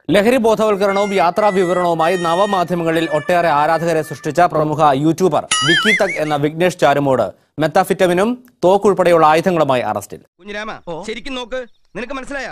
ലഹരി ബോധവൽക്കരണവും യാത്രാ വിവരണവുമായി നവമാധ്യമങ്ങളിൽ ഒട്ടേറെ ആരാധകരെ സൃഷ്ടിച്ച പ്രമുഖ യൂട്യൂബർ വിക്കി തക് എന്ന വിഘ്നേഷ് ചാരുമോട് മെത്താഫിറ്റമിനും തോക്കുൾപ്പെടെയുള്ള ആയുധങ്ങളുമായി അറസ്റ്റിൽ കുഞ്ഞിരാമ ശരിക്കും നോക്ക് നിനക്ക് മനസ്സിലായോ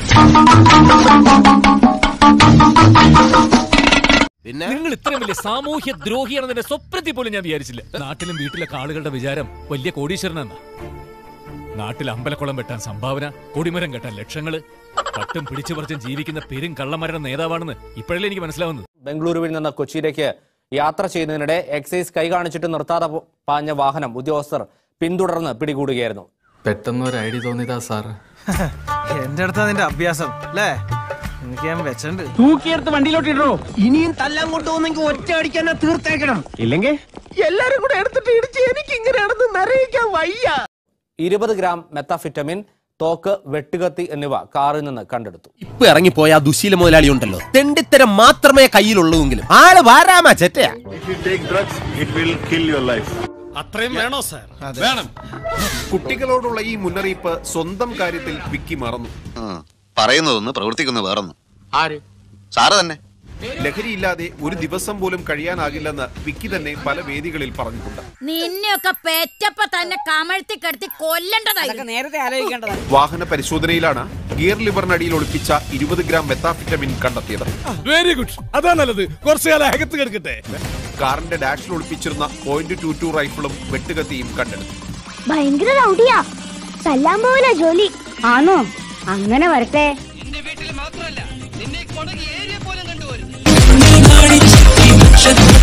നിങ്ങൾ ഇത്രയും വലിയ സാമൂഹ്യ ദ്രോഹിയാണെന്ന് സ്വപ്നത്തിൽ പോലും ഞാൻ വിചാരിച്ചില്ല നാട്ടിലും വീട്ടിലൊക്കെ ആളുകളുടെ വിചാരം വലിയ കോടീശ്വരനെന്നാ നാട്ടിൽ അമ്പലക്കുളം വെട്ടാൻ സംഭാവന കൊടിമരം കെട്ടാൻ ലക്ഷങ്ങള് പട്ടും പിടിച്ചു പറിച്ചും ജീവിക്കുന്ന പെരും കള്ളന്മാരുടെ നേതാവാണെന്ന് ഇപ്പോഴല്ലേ എനിക്ക് മനസ്സിലാവുന്നത് ബംഗളൂരുവിൽ നിന്ന് കൊച്ചിയിലേക്ക് യാത്ര ചെയ്യുന്നതിനിടെ എക്സൈസ് കൈ കാണിച്ചിട്ട് നിർത്താതെ പോ- പാഞ്ഞ വാഹനം ഉദ്യോഗസ്ഥർ പിന്തുടർന്ന് പിടികൂടുകയായിരുന്നു പെട്ടെന്ന് ഒരു ഐഡിയ തോന്നിയതാ സാർ എന്റെ അടുത്താ നിന്റെ അഭ്യാസം അല്ലേ എനിക്ക് ഞാൻ വെച്ചിട്ടുണ്ട് തൂക്കിയെടുത്ത് വണ്ടിയിലോട്ട് ഇടണോ ഇനിയും തല്ലാൻ കൊണ്ടുപോകുന്നെങ്കിൽ ഒറ്റ അടിക്കാൻ തീർത്തേക്കണം ഇല്ലെങ്കിൽ എല്ലാരും കൂടെ എടുത്തിട്ട് ഇടിച്ച് എനിക്ക് ഇങ്ങനെയാണെന്ന് നിറയിക്കാൻ വയ്യ ഇരുപത് ഗ്രാം മെത്താഫിറ്റമിൻ തോക്ക് വെട്ടുകത്തി എന്നിവ കാറിൽ നിന്ന് കണ്ടെടുത്തു ഇപ്പൊ ഇറങ്ങിപ്പോയ ആ ദുശീല മുതലാളി ഉണ്ടല്ലോ തെണ്ടിത്തരം മാത്രമേ കയ്യിലുള്ളൂവെങ്കിലും ആള് വാരാമാ ചെറ്റയാ If you take drugs, it will kill your life. അത്രയും വേണോ സാർ വേണം കുട്ടികളോടുള്ള ഈ മുന്നറിയിപ്പ് സ്വന്തം കാര്യത്തിൽ വിക്കി മറന്നു പറയുന്നതൊന്ന് പ്രവർത്തിക്കുന്ന വേറൊന്ന് ആര് സാറ് തന്നെ ലഹരിയില്ലാതെ ഒരു ദിവസം പോലും കഴിയാനാകില്ലെന്ന് വിക്കി തന്നെ പല വേദികളിൽ പറഞ്ഞിട്ടുണ്ട് നിന്നെയൊക്കെ പെറ്റപ്പ തന്നെ കമഴ്ത്തി കിടത്തി കൊല്ലണ്ടതായി നേരത്തെ ആലോചിക്കേണ്ടതാണ് വാഹന പരിശോധനയിലാണ് ഗിയർ ലിവറിനടിയിൽ ഒളിപ്പിച്ച ഇരുപത് ഗ്രാം മെത്താഫിറ്റമിൻ കണ്ടെത്തിയത് വെരി ഗുഡ് അതാ നല്ലത് കുറച്ചു കാലം അകത്ത് കിടക്കട്ടെ കാറിന്റെ ഡാഷിൽ ഒളിപ്പിച്ചിരുന്ന പോയിന്റ് ടു ടു റൈഫിളും വെട്ടുകത്തിയും കണ്ടെടുത്തു ഭയങ്കര റൗഡിയാ തല്ലാൻ പോവല ജോലി ആണോ അങ്ങനെ വരട്ടെ നിന്റെ വീട്ടിൽ മാത്രമല്ല നിന്നെ കൊടകി ഏരിയ പോലും കണ്ടുവരും